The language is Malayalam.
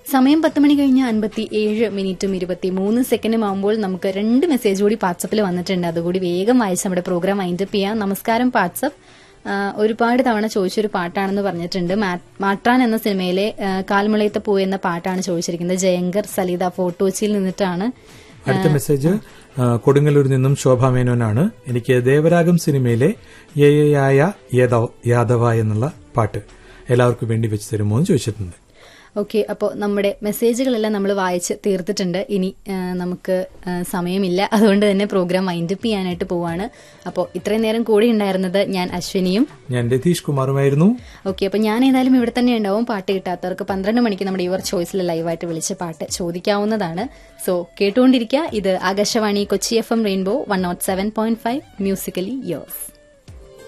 സമയം പത്ത് മണി കഴിഞ്ഞ് അൻപത്തി ഏഴ് മിനിറ്റും ഇരുപത്തി മൂന്ന് സെക്കൻഡും ആകുമ്പോൾ നമുക്ക് രണ്ട് മെസ്സേജ് കൂടി വാട്സപ്പിൽ വന്നിട്ടുണ്ട് അതുകൂടി വേഗം വായിച്ച് നമ്മുടെ പ്രോഗ്രാം വൈൻഡപ്പ് ചെയ്യാം നമസ്കാരം വാട്സപ്പ് ആ, ഒരുപാട് തവണ ചോദിച്ചൊരു പാട്ടാണെന്ന് പറഞ്ഞിട്ടുണ്ട് മാ- മാട്രാൻ എന്ന സിനിമയിലെ ആ, കാൽമുളയത്തെ പൂ എന്ന പാട്ടാണ് ചോദിച്ചിരിക്കുന്നത് ജയങ്കർ സലിത ഫോട്ടോച്ചിയിൽ നിന്നിട്ടാണ് അടുത്ത മെസ്സേജ് ആ, കൊടുങ്ങല്ലൂരിൽ നിന്നും ശോഭ മേനോനാണ് എനിക്ക് ദേവരാഗം സിനിമയിലെ യയായ യാദവ എന്നുള്ള പാട്ട് എല്ലാവർക്കും വേണ്ടി വെച്ച് തരുമോ എന്ന് ചോദിച്ചിട്ടുണ്ട് ഓക്കെ അപ്പോൾ നമ്മുടെ മെസ്സേജുകളെല്ലാം നമ്മൾ വായിച്ച് തീർത്തിട്ടുണ്ട് ഇനി ആ, നമുക്ക് ആ, സമയമില്ല അതുകൊണ്ട് തന്നെ പ്രോഗ്രാം വൈൻഡപ്പ് ചെയ്യാനായിട്ട് പോവാണ് അപ്പോൾ ഇത്രയും നേരം കൂടെ ഉണ്ടായിരുന്നത് ഞാൻ അശ്വിനിയും ഞാൻ രതീഷ് കുമാറുമായിരുന്നു ഓക്കെ അപ്പോൾ ഞാൻ ഏതായാലും ഇവിടെ തന്നെ ഉണ്ടാവും പാട്ട് കിട്ടാത്തവർക്ക് പന്ത്രണ്ട് മണിക്ക് നമ്മുടെ യുവർ ചോയ്സിൽ ലൈവായിട്ട് വിളിച്ച് പാട്ട് ചോദിക്കാവുന്നതാണ് സോ കേട്ടുകൊണ്ടിരിക്കുക ഇത് Akashvani Kochi F M rainbow one nought seven point five musically യോസ്